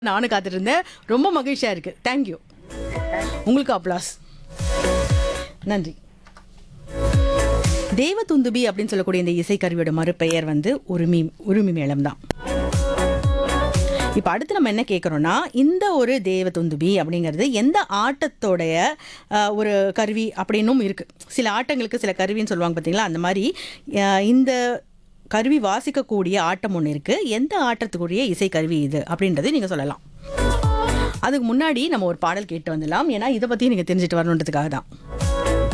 நானும் காத்துட்டு இருந்தேன் ரொம்ப மகிழ்ச்சியா இருக்கு தேங்க்யூ உங்களுக்கு அப்ளாஸ் நன்றி தேவதுந்துபி அப்படின்னு சொல்லக்கூடிய இந்த இசைக்கருவியோட மறுபெயர் வந்து உரிமை உரிமை மேளம் தான் இப்போ அடுத்து நம்ம என்ன கேட்குறோன்னா இந்த ஒரு தேவதுந்துபி அப்படிங்கிறது எந்த ஆட்டத்தோடைய அஹ், ஒரு கருவி அப்படின்னும் இருக்குது சில ஆட்டங்களுக்கு சில கருவின்னு சொல்லுவாங்க பார்த்தீங்களா அந்த மாதிரி அஹ், இந்த கருவி வாசிக்கக்கூடிய ஆட்டம் ஒன்று இருக்குது எந்த ஆட்டத்துக்குரிய இசைக்கருவி இது அப்படின்றது நீங்கள் சொல்லலாம் அதுக்கு முன்னாடி நம்ம ஒரு பாடல் கேட்டு வந்துடலாம் ஏன்னா இதை பற்றி நீங்கள் தெரிஞ்சுட்டு வரணுன்றதுக்காக தான்